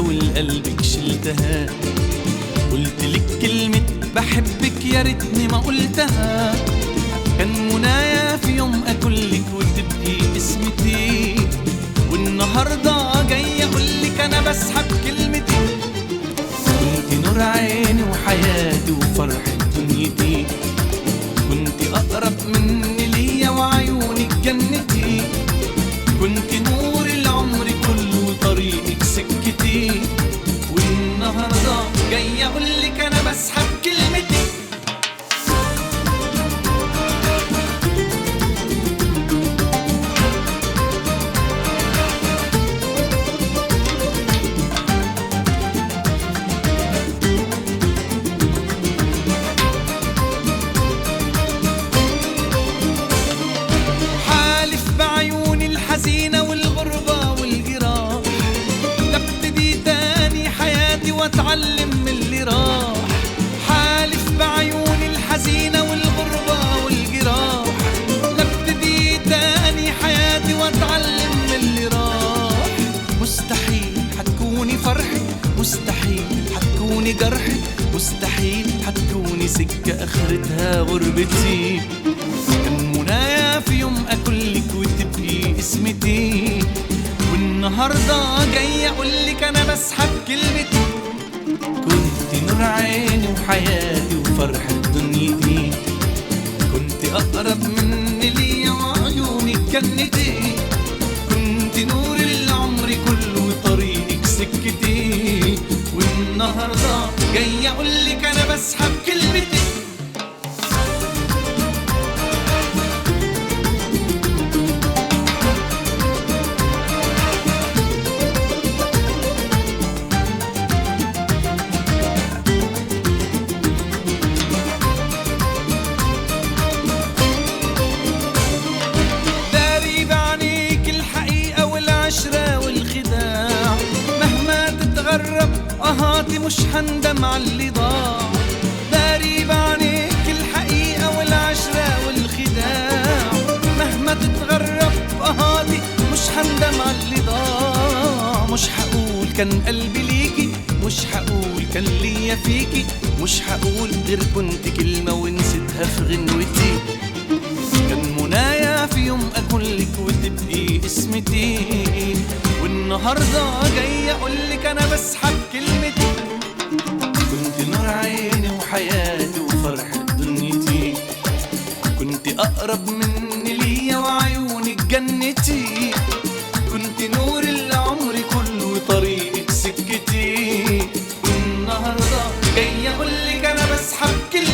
ولقلبك شلتها قلت لك كلمة بحبك يا ريتني ما قلتها كان منايا في يوم اكلك وتبقي اسمتي والنهارده جاي اقولك انا بسحب كلمتي كنت نور عيني وحياتي وفرحة دنيتي كنت اقرب مني ليا وعيونك جنتي كنت نور العمر كله وطريقك سكتي والنهارده جاي اقولك انا بسحب كلمتي حالف بعيوني الحزينة والغربة والجراح تبتدي تاني حياتي واتعلم من اللي راح حالف بعيوني الحزينة والغربة والجراح تبتدي تاني حياتي واتعلم من اللي راح مستحيل حتكوني فرحي مستحيل حتكوني جرحي مستحيل حتكوني سكة آخرتها غربتي كان منايا في يوم اكلك وتبقي اسمتي والنهارده جاي اقولك انا بسحب كلمتي كنت نور عيني وحياتي وفرحة دنيتي كنت اقرب مني ليا وعيونك جنتي كنت نور العمر كله وطريقك سكتي والنهارده جاي اقولك انا بسحب كلمتي داري بعينيك الحقيقة والعشرة والخداع مهما تتغرب أهاتي مش هندم على اللي ضاع داري بعينيك الحقيقة والعشرة والخداع مهما تتغرب أهاتي مش هندم على اللي ضاع مش هقول كان قلبي ليكي مش هقول كان ليا فيكي مش هقول غير كنت كلمة ونسيتها في غنوتي كان منايا في يوم اكلك وتبقي اسمتي والنهارده جاي اقولك انا بسحب كلمتي كنت نور عيني وحياتي وفرحة دنيتي كنت اقرب مني ليا وعيونك جنتي كنت نور العمر كله وطريقك سكتي والنهارده جاي اقولك انا بسحب كلمتي